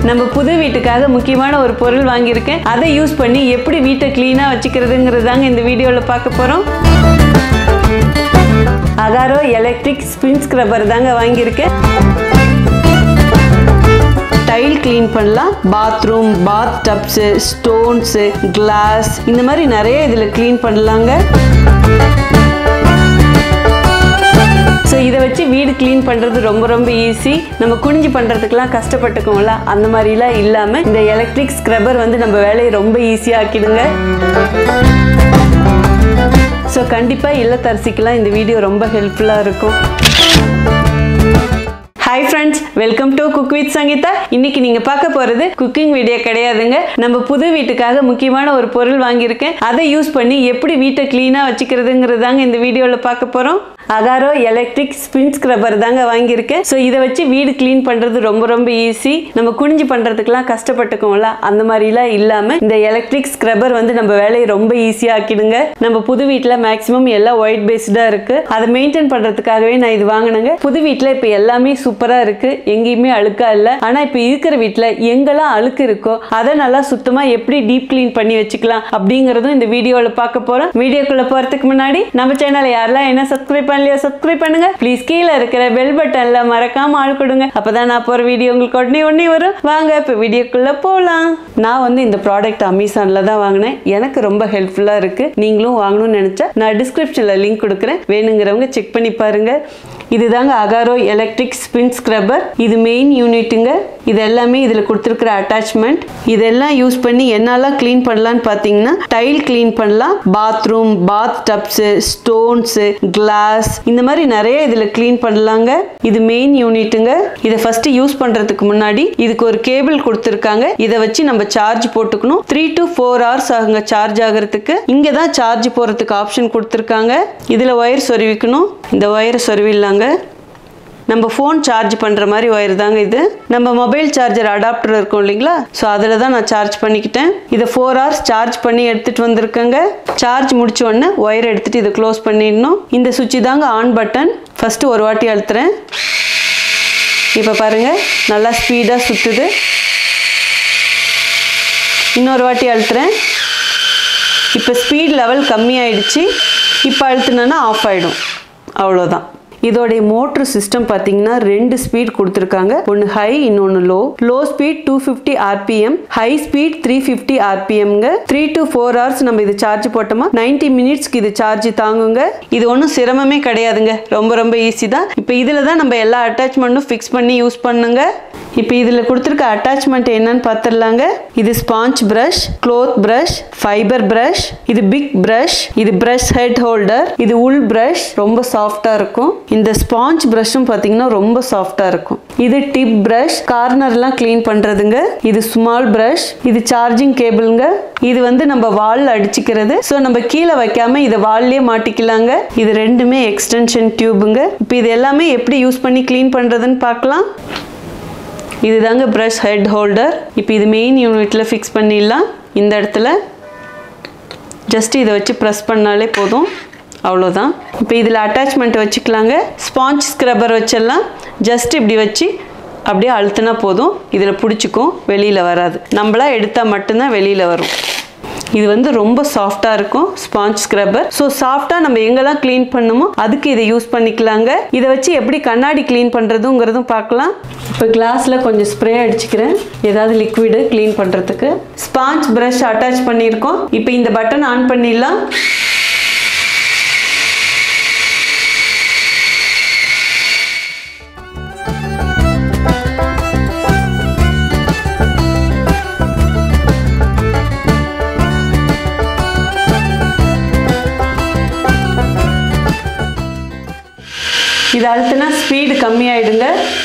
நம்ம புது வீட்டுக்காக முக்கியமான ஒரு பொருள் வாங்கியிருக்கேன் அதை யூஸ் பண்ணி எப்படி வீட்டை க்ளீனாக வச்சுக்கிறதுங்கிறது தாங்க இந்த வீடியோவில் பார்க்க போகிறோம் அகாரோ எலக்ட்ரிக் ஸ்பின் ஸ்க்ரப்பர் தாங்க வாங்கியிருக்கேன் டைல் க்ளீன் பண்ணலாம் bathroom bath tubs stones glass இந்த மாதிரி நிறைய இதில் க்ளீன் பண்ணலாங்க ஸோ இதை வச்சு வீடு க்ளீன் பண்ணுறது ரொம்ப ரொம்ப ஈஸி நம்ம குனிஞ்சு பண்ணுறதுக்கெலாம் கஷ்டப்பட்டுக்கோங்களா அந்த மாதிரிலாம் இல்லாமல் இந்த எலக்ட்ரிக் ஸ்க்ரப்பர் வந்து நம்ம வேலையை ரொம்ப ஈஸியாக ஆக்கிடுங்க ஸோ கண்டிப்பாக இல்லத்தரசிக்கெலாம் இந்த வீடியோ ரொம்ப ஹெல்ப்ஃபுல்லாக இருக்கும் hi friends welcome to cook with Sangeetha இன்னைக்கு நீங்கள் பார்க்க போகிறது குக்கிங் வீடியோ கிடையாதுங்க நம்ம புது வீட்டுக்காக முக்கியமான ஒரு பொருள் வாங்கியிருக்கேன் அதை யூஸ் பண்ணி எப்படி வீட்டை க்ளீனாக வச்சுக்கிறதுங்கிறது தாங்க இந்த வீடியோவில் பார்க்க போகிறோம் அகாரோ எலக்ட்ரிக் ஸ்பின் ஸ்க்ரப்பர் தாங்க வாங்கியிருக்கேன் ஸோ இதை வச்சு வீடு க்ளீன் பண்ணுறது ரொம்ப ரொம்ப ஈஸி நம்ம குனிஞ்சு பண்ணுறதுக்கெலாம் கஷ்டப்பட்டுக்கோங்கள அந்த மாதிரிலாம் இல்லாமல் இந்த எலக்ட்ரிக் ஸ்க்ரப்பர் வந்து நம்ம வேலையை ரொம்ப ஈஸியாக ஆக்கிடுங்க நம்ம புது வீட்டில் மேக்ஸிமம் எல்லாம் ஒயிட் பேஸ்டாக இருக்குது அதை மெயின்டைன் பண்ணுறதுக்காகவே நான் இது வாங்கினேங்க புது வீட்டில் இப்போ எல்லாமே சூப்பராக இருக்குது எங்கேயுமே அழுக்கா இல்லை ஆனால் இப்போ இருக்கிற வீட்டில் எங்கெல்லாம் அழுக்கு இருக்கோ அதை நல்லா சுத்தமாக எப்படி டீப் க்ளீன் பண்ணி வச்சுக்கலாம் அப்படிங்கிறதும் இந்த வீடியோவில் பார்க்க போகிறோம் வீடியோக்குள்ளே போகிறதுக்கு முன்னாடி நம்ம சேனலை யாரெல்லாம் என்ன சப்ஸ்கிரைப் பண்ணலையோ சப்ஸ்கிரைப் பண்ணுங்க ப்ளீஸ் கீழே இருக்கிற பெல் பட்டன்ல மறக்காம ஆள் கொடுங்க அப்பதான் நான் போற வீடியோ உங்களுக்கு உடனே உடனே வரும் வாங்க இப்போ வீடியோக்குள்ள போகலாம் நான் வந்து இந்த ப்ராடக்ட் அமேசான்ல தான் வாங்கினேன் எனக்கு ரொம்ப ஹெல்ப்ஃபுல்லா இருக்கு நீங்களும் வாங்கணும்னு நினைச்சா நான் டிஸ்கிரிப்ஷன்ல லிங்க் கொடுக்குறேன் வேணுங்கிறவங்க செக் பண்ணி பாருங்க இதுதாங்க அகாரோ எலக்ட்ரிக் ஸ்பின் ஸ்க்ரப்பர் இது மெயின் யூனிட்டுங்க இது எல்லாமே இதில் கொடுத்துருக்குற அட்டாச்மெண்ட் இதெல்லாம் யூஸ் பண்ணி என்னெல்லாம் க்ளீன் பண்ணலான்னு பார்த்தீங்கன்னா டைல் க்ளீன் பண்ணலாம் bathroom bath tubs stones glass இந்த மாதிரி நிறைய இதில் க்ளீன் பண்ணலாங்க இது மெயின் யூனிட்டுங்க இதை ஃபர்ஸ்ட் யூஸ் பண்ணுறதுக்கு முன்னாடி இதுக்கு ஒரு கேபிள் கொடுத்துருக்காங்க இதை வச்சு நம்ம சார்ஜ் போட்டுக்கணும் த்ரீ டு ஃபோர் ஹவர்ஸ் ஆகுங்க சார்ஜ் ஆகிறதுக்கு இங்கே தான் சார்ஜ் போகிறதுக்கு ஆப்ஷன் கொடுத்துருக்காங்க இதில் ஒயர் சொருவிக்கணும் இந்த ஒயரை சொருவிடலாங்க நம்ம ஃபோன் சார்ஜ் பண்ணுற மாதிரி ஒயர் தாங்க இது நம்ம மொபைல் சார்ஜர் அடாப்டர் இருக்கும் இல்லைங்களா ஸோ அதில் தான் நான் சார்ஜ் பண்ணிக்கிட்டேன் இதை ஃபோர் ஹவர்ஸ் சார்ஜ் பண்ணி எடுத்துகிட்டு வந்திருக்கேங்க சார்ஜ் முடிச்ச உடனே ஒயர் எடுத்துகிட்டு இதை க்ளோஸ் பண்ணிடணும் இந்த சுவிட்ச் தாங்க ஆன் பட்டன் ஃபஸ்ட்டு ஒரு வாட்டி அழுத்துறேன் இப்போ பாருங்கள் நல்லா ஸ்பீடாக சுற்றுது இன்னொரு வாட்டி அழுத்துறேன் இப்போ ஸ்பீட் லெவல் கம்மியாயிடுச்சு இப்போ அழுத்துனேன்னா ஆஃப் ஆகிடும் அவ்வளோதான் இதோடைய மோட்ரு சிஸ்டம் பார்த்தீங்கன்னா ரெண்டு ஸ்பீட் கொடுத்துருக்காங்க ஒன்று ஹை இன்னொன்று low low speed two fifty RPM high speed three fifty ஆர்பிஎம்ங்க த்ரீ டு ஃபோர் ஹவர்ஸ் நம்ம இது சார்ஜ் போட்டோமா நைன்டி மினிட்ஸ்க்கு இது சார்ஜ் தாங்குங்க இது ஒன்றும் சிரமமே கிடையாதுங்க ரொம்ப ரொம்ப ஈஸி தான் இப்போ இதில் தான் நம்ம எல்லா அட்டாச்மெண்ட்டும் ஃபிக்ஸ் பண்ணி யூஸ் பண்ணுங்க இப்போ இதில் கொடுத்துருக்க அட்டாச்மெண்ட் என்னன்னு பார்த்துடலாங்க இது sponge brush cloth brush fibre brush இது பிக் ப்ரஷ் இது ப்ரஷ் ஹெட் ஹோல்டர் இது உல் ப்ரஷ் ரொம்ப சாஃப்டாக இருக்கும் இந்த ஸ்பாஞ்ச் ப்ரஷ்ஷும் பார்த்தீங்கன்னா ரொம்ப சாஃப்டாக இருக்கும் இது டிப் ப்ரஷ் கார்னர்லாம் க்ளீன் பண்ணுறதுங்க இது ஸ்மால் ப்ரஷ் இது சார்ஜிங் கேபிளுங்க இது வந்து நம்ம வாலில் அடிச்சுக்கிறது ஸோ நம்ம கீழே வைக்காம இதை வால்லேயே மாட்டிக்கலாங்க இது ரெண்டுமே எக்ஸ்டென்ஷன் டியூபுங்க இப்போ இது எல்லாமே எப்படி யூஸ் பண்ணி க்ளீன் பண்ணுறதுன்னு பார்க்கலாம் இதுதாங்க ப்ரஷ் ஹெட் ஹோல்டர் இப்போ இது மெயின் யூனிட்டில் ஃபிக்ஸ் பண்ணிடலாம் இந்த இடத்துல ஜஸ்ட் இதை வச்சு ப்ரெஸ் பண்ணாலே போதும் அவ்வளோதான் இப்போ இதில் அட்டாச்மெண்ட் வச்சுக்கலாங்க ஸ்பாஞ்ச் ஸ்க்ரப்பர் வச்சிடலாம் ஜஸ்ட் இப்படி வச்சு அப்படியே அழுத்தினா போதும் இதில் பிடிச்சிக்கும் வெளியில் வராது நம்மளா எடுத்தால் மட்டும்தான் வெளியில் வரும் இது வந்து ரொம்ப சாஃப்டாக இருக்கும் ஸ்பாஞ்ச் ஸ்க்ரப்பர் ஸோ சாஃப்டாக நம்ம எங்கெல்லாம் க்ளீன் பண்ணுமோ அதுக்கு இதை யூஸ் பண்ணிக்கலாங்க இதை வச்சு எப்படி கண்ணாடி க்ளீன் பண்ணுறதுங்கிறதும் பார்க்கலாம் இப்போ கிளாஸில் கொஞ்சம் ஸ்ப்ரே அடிச்சுக்கிறேன் ஏதாவது லிக்விடு க்ளீன் பண்ணுறதுக்கு ஸ்பாஞ்ச் ப்ரஷ் அட்டாச் பண்ணியிருக்கோம் இப்போ இந்த பட்டன் ஆன் பண்ணிடலாம் இது அழுத்தினா ஸ்பீடு கம்மியாயிடுங்க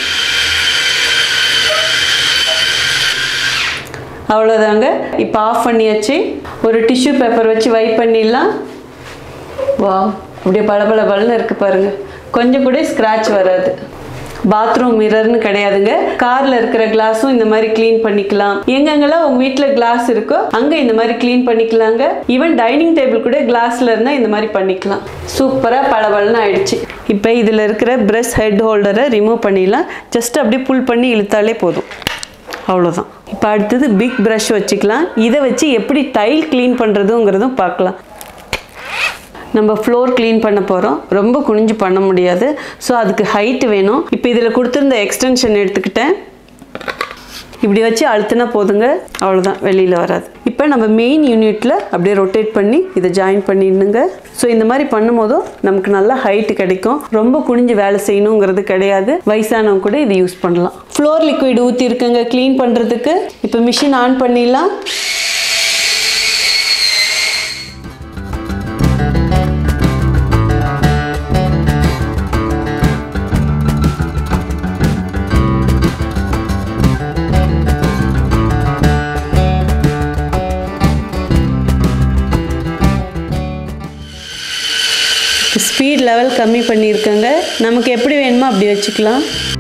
அவ்வளோதாங்க இப்போ ஆஃப் பண்ணியாச்சு ஒரு டிஷ்யூ பேப்பர் வச்சு வைப் பண்ணிடலாம் வா அப்படியே பளபள பலன்னு இருக்கு பாருங்க கொஞ்சம் கூட ஸ்க்ராட்ச் வராது பாத்ரூம் மிரர்னு கிடையாதுங்க கார்ல இருக்கிற கிளாஸும் இந்த மாதிரி க்ளீன் பண்ணிக்கலாம் எங்கெங்கெல்லாம் உங்க வீட்டில் கிளாஸ் இருக்கோ அங்க இந்த மாதிரி க்ளீன் பண்ணிக்கலாங்க ஈவன் டைனிங் டேபிள் கூட கிளாஸ்ல இருந்தா இந்த மாதிரி பண்ணிக்கலாம் சூப்பரா பளபளன்னு ஆயிடுச்சு இப்போ இதுல இருக்கிற பிரஷ் ஹெட் ஹோல்டரை ரிமூவ் பண்ணிடலாம் ஜஸ்ட் அப்படியே புல் பண்ணி இழுத்தாலே போதும் அவ்வளோதான் இப்போ அடுத்தது பிக் ப்ரஷ் வச்சுக்கலாம் இதை வச்சு எப்படி டைல் க்ளீன் பண்ணுறதுங்கிறதும் பார்க்கலாம் நம்ம ஃப்ளோர் க்ளீன் பண்ண போகிறோம் ரொம்ப குனிஞ்சு பண்ண முடியாது ஸோ அதுக்கு ஹைட் வேணும் இப்போ இதில் கொடுத்துருந்த எக்ஸ்டென்ஷன் எடுத்துக்கிட்டேன் இப்படி வச்சு அழுத்தினா போதுங்க அவ்வளோதான் வெளியில் வராது இப்போ நம்ம மெயின் யூனிட்டில் அப்படியே ரொட்டேட் பண்ணி இதை ஜாயின் பண்ணிடணுங்க ஸோ இந்த மாதிரி பண்ணும்போதும் நமக்கு நல்ல ஹைட் கிடைக்கும் ரொம்ப குனிஞ்சு வேலை செய்யணுங்கிறது கிடையாது வயசானவங்க கூட இதை யூஸ் பண்ணலாம் ஃப்ளோர் லிக்விட் ஊற்றி இருக்குங்க க்ளீன் பண்ணுறதுக்கு இப்போ மிஷின் ஆன் பண்ணிடலாம் ஸ்பீட் லெவல் கம்மி பண்ணியிருக்கேங்க நமக்கு எப்படி வேணுமோ அப்படி வச்சுக்கலாம்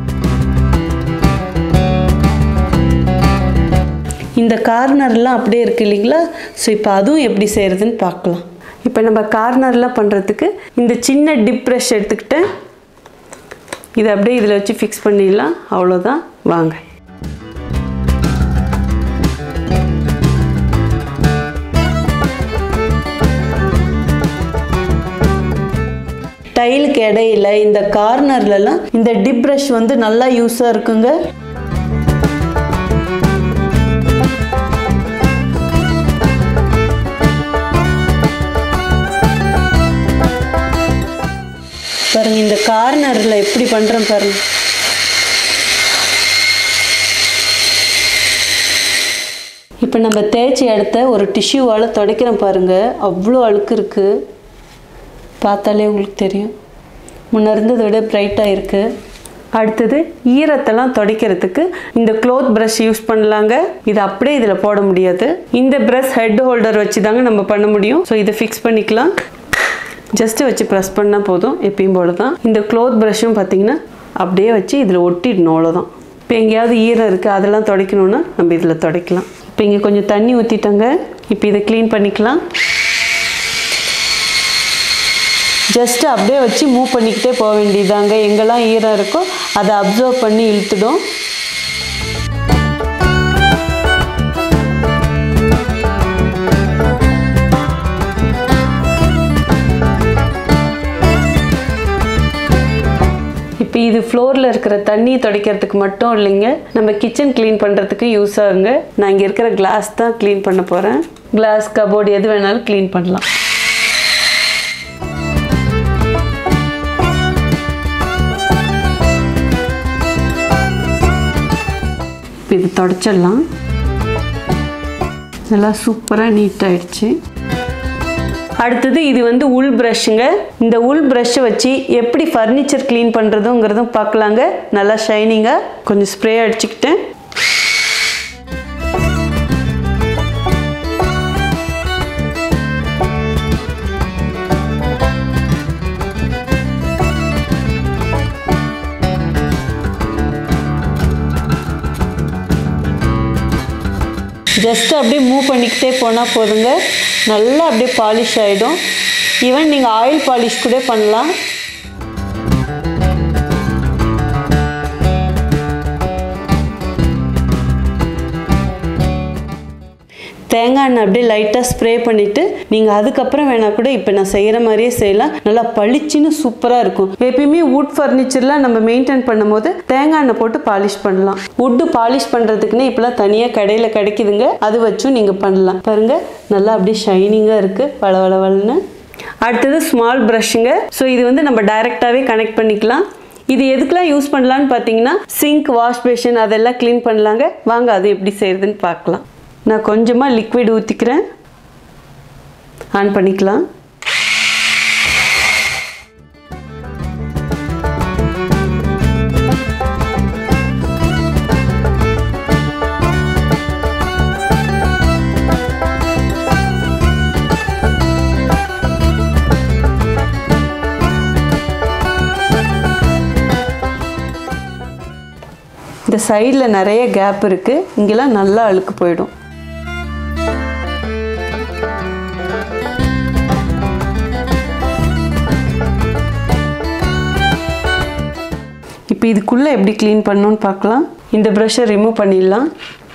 இந்த கார்னர்லாம் அப்படியே இருக்கு இல்லைங்களா ஸோ இப்போ அதுவும் எப்படி செய்கிறதுன்னு பார்க்கலாம் இப்போ நம்ம கார்னர்லாம் பண்ணுறதுக்கு இந்த சின்ன டிப் ப்ரஷ் எடுத்துக்கிட்டேன் இதை அப்படியே இதில் வச்சு ஃபிக்ஸ் பண்ணிடலாம் அவ்வளோதான் வாங்க டைலுக்கு இடையில இந்த கார்னர்லலாம் இந்த டிப் ப்ரஷ் வந்து நல்லா யூஸாக இருக்குங்க பாருங்க இந்த கார்னரில் எப்படி பண்ணுறேன் பாருங்க இப்போ நம்ம தேய்ச்சி எடுத்த ஒரு டிஷ்யூவால் துடைக்கிறேன் பாருங்க அவ்வளோ அழுக்கு இருக்குது பார்த்தாலே உங்களுக்கு தெரியும் முன்ன இருந்ததை விட பிரைட்டாக இருக்குது அடுத்தது ஈரத்தெல்லாம் துடைக்கிறதுக்கு இந்த க்ளோத் ப்ரஷ் யூஸ் பண்ணலாங்க இது அப்படியே இதில் போட முடியாது இந்த ப்ரஷ் ஹெட் ஹோல்டர் வச்சு தாங்க நம்ம பண்ண முடியும் ஸோ இதை ஃபிக்ஸ் பண்ணிக்கலாம் ஜஸ்ட்டு வச்சு ப்ரெஸ் பண்ணால் போதும் எப்பயும் போல தான் இந்த க்ளோத் ப்ரஷ்ஷும் பார்த்தீங்கன்னா அப்படியே வச்சு இதில் ஒட்டிடணும் அவ்வளோதான் இப்போ எங்கேயாவது ஈரம் இருக்குது அதெல்லாம் துடைக்கணுன்னா நம்ம இதில் துடைக்கலாம் இப்போ இங்கே கொஞ்சம் தண்ணி ஊற்றிட்டோங்க இப்போ இதை க்ளீன் பண்ணிக்கலாம் ஜஸ்ட்டு அப்படியே வச்சு மூவ் பண்ணிக்கிட்டே போக வேண்டியதாங்க எங்கெல்லாம் ஈரம் இருக்கோ அதை அப்சர்வ் பண்ணி இழுத்துடும் இப்போ இது ஃப்ளோரில் இருக்கிற தண்ணி துடைக்கிறதுக்கு மட்டும் இல்லைங்க நம்ம கிச்சன் க்ளீன் பண்ணுறதுக்கு யூஸ் ஆகுங்க நான் இங்கே இருக்கிற கிளாஸ் தான் க்ளீன் பண்ண போகிறேன் கிளாஸ் கபோர்டு எது வேணாலும் க்ளீன் பண்ணலாம் இப்போ இது தொடச்சிடலாம் நல்லா சூப்பராக நீட் ஆயிடுச்சு அடுத்தது இது வந்து உள் ப்ரஷ்ஷுங்க இந்த உள் ப்ரஷ்ஷை வச்சு எப்படி ஃபர்னிச்சர் க்ளீன் பண்ணுறதுங்கிறதும் பார்க்கலாங்க நல்லா ஷைனிங்காக கொஞ்சம் ஸ்ப்ரே அடிச்சுக்கிட்டேன் ஜஸ்ட் அப்படியே மூவ் பண்ணிக்கிட்டே போனால் போதுங்க நல்லா அப்படியே பாலிஷ் ஆகிடும் ஈவன் நீங்கள் ஆயில் பாலிஷ் கூட பண்ணலாம் தேங்காய் எண்ணெய் அப்படியே லைட்டாக ஸ்ப்ரே பண்ணிவிட்டு நீங்கள் அதுக்கப்புறம் வேணால் கூட இப்போ நான் செய்கிற மாதிரியே செய்யலாம் நல்லா பளிச்சுன்னு சூப்பராக இருக்கும் எப்பயுமே வுட் ஃபர்னிச்சர்லாம் நம்ம மெயின்டைன் பண்ணும்போது தேங்காய் எண்ணெய் போட்டு பாலிஷ் பண்ணலாம் வுட்டு பாலிஷ் பண்ணுறதுக்குன்னே இப்போலாம் தனியாக கடையில் கிடைக்குதுங்க அது வச்சும் நீங்கள் பண்ணலாம் பாருங்கள் நல்லா அப்படியே ஷைனிங்காக இருக்குது வள வள வளன்னு அடுத்தது ஸ்மால் ப்ரஷ்ஷுங்க ஸோ இது வந்து நம்ம டைரெக்டாகவே கனெக்ட் பண்ணிக்கலாம் இது எதுக்கெல்லாம் யூஸ் பண்ணலான்னு பார்த்தீங்கன்னா சிங்க் வாஷ் பேஷன் அதெல்லாம் க்ளீன் பண்ணலாங்க வாங்க அது எப்படி செய்யறதுன்னு பார்க்கலாம் நான் கொஞ்சமாக லிக்விட் ஊற்றிக்கிறேன் ஆன் பண்ணிக்கலாம் இந்த சைடில் நிறைய கேப் இருக்குது இங்கெல்லாம் நல்லா அழுக்கு போயிடும் இப்போ இதுக்குள்ளே எப்படி க்ளீன் பண்ணணும்னு பார்க்கலாம் இந்த ப்ரஷ்ஷை ரிமூவ் பண்ணிடலாம்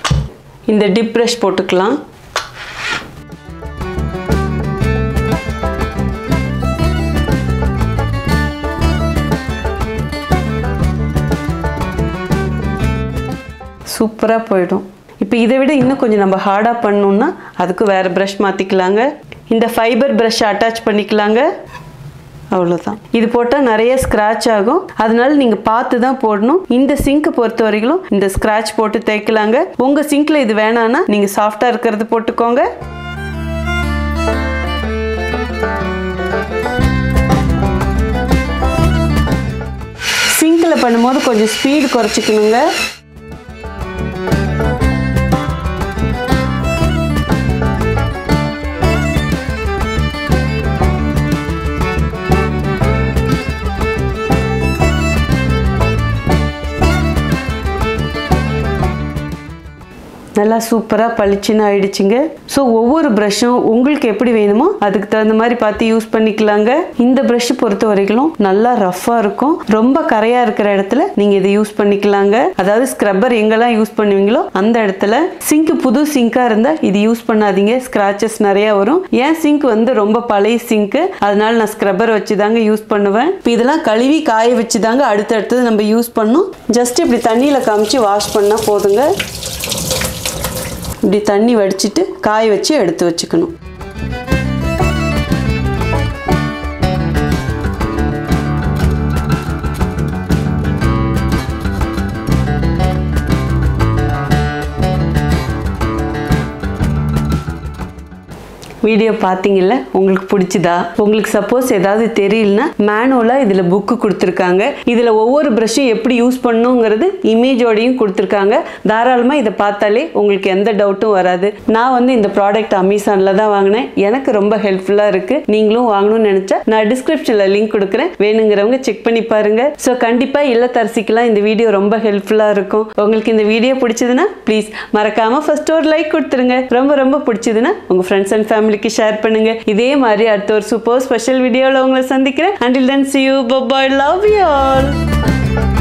இந்த டிப் ப்ரஷ் போட்டுக்கலாம் சூப்பராக போயிடும் இப்போ இதை விட இன்னும் கொஞ்சம் நம்ம ஹார்டாக பண்ணணும்னா அதுக்கு வேறு ப்ரஷ் மாற்றிக்கலாங்க இந்த ஃபைபர் ப்ரஷ் அட்டாச் பண்ணிக்கலாங்க அவ்வளோதான் இது போட்டால் நிறைய ஸ்க்ராட்ச் ஆகும் அதனால நீங்கள் பார்த்து தான் போடணும் இந்த சிங்க்கை பொறுத்த வரைக்கும் இந்த ஸ்க்ராட்ச் போட்டு தேய்க்கலாங்க உங்கள் சிங்க்கில் இது வேணான்னா நீங்கள் சாஃப்டாக இருக்கிறது போட்டுக்கோங்க சிங்கில் பண்ணும்போது கொஞ்சம் ஸ்பீடு குறைச்சிக்கணுங்க நல்லா சூப்பராக பளிச்சுன்னு ஆயிடுச்சுங்க ஸோ ஒவ்வொரு ப்ரஷ்ஷும் உங்களுக்கு எப்படி வேணுமோ அதுக்கு தகுந்த மாதிரி பார்த்து யூஸ் பண்ணிக்கலாங்க இந்த ப்ரஷ் பொறுத்த வரைக்கும் நல்லா ரஃப்பாக இருக்கும் ரொம்ப கரையாக இருக்கிற இடத்துல நீங்கள் இதை யூஸ் பண்ணிக்கலாங்க அதாவது ஸ்க்ரப்பர் எங்கெல்லாம் யூஸ் பண்ணுவீங்களோ அந்த இடத்துல சிங்க் புது சிங்காக இருந்தால் இது யூஸ் பண்ணாதீங்க ஸ்க்ராச்சஸ் நிறையா வரும் ஏன் சிங்க் வந்து ரொம்ப பழைய சிங்க்கு அதனால நான் ஸ்க்ரப்பர் வச்சு தாங்க யூஸ் பண்ணுவேன் இப்போ இதெல்லாம் கழுவி காய வச்சு தாங்க அடுத்தடுத்தது நம்ம யூஸ் பண்ணணும் ஜஸ்ட் இப்படி தண்ணியில் காமிச்சு வாஷ் பண்ணால் போதுங்க இப்படி தண்ணி வடிச்சிட்டு காய வச்சு எடுத்து வச்சுக்கணும் வீடியோ பார்த்தீங்கல்ல உங்களுக்கு பிடிச்சதா உங்களுக்கு சப்போஸ் ஏதாவது தெரியலனா மேனுவலாக இதில் புக்கு கொடுத்துருக்காங்க இதில் ஒவ்வொரு ப்ரஷ்ஷும் எப்படி யூஸ் பண்ணுங்கிறது இமேஜோடையும் கொடுத்துருக்காங்க தாராளமாக இதை பார்த்தாலே உங்களுக்கு எந்த டவுட்டும் வராது நான் வந்து இந்த ப்ராடக்ட் அமேசானில் தான் வாங்கினேன் எனக்கு ரொம்ப ஹெல்ப்ஃபுல்லாக இருக்குது நீங்களும் வாங்கணும்னு நினச்சா நான் டிஸ்கிரிப்ஷனில் லிங்க் கொடுக்குறேன் வேணுங்கிறவங்க செக் பண்ணி பாருங்க ஸோ கண்டிப்பாக இல்லத்தரசிக்கெல்லாம் இந்த வீடியோ ரொம்ப ஹெல்ப்ஃபுல்லாக இருக்கும் உங்களுக்கு இந்த வீடியோ பிடிச்சதுன்னா ப்ளீஸ் மறக்காமல் ஃபர்ஸ்ட் ஒரு லைக் கொடுத்துருங்க ரொம்ப ரொம்ப பிடிச்சதுன்னா உங்கள் ஃப்ரெண்ட்ஸ் அண்ட் ஃபேமிலிக்கு ஷேர் பண்ணுங்க இதே மாதிரி அடுத்த ஒரு சூப்பர் ஸ்பெஷல் வீடியோவில் உங்களை சந்திக்கிறேன் until then see you bye love you all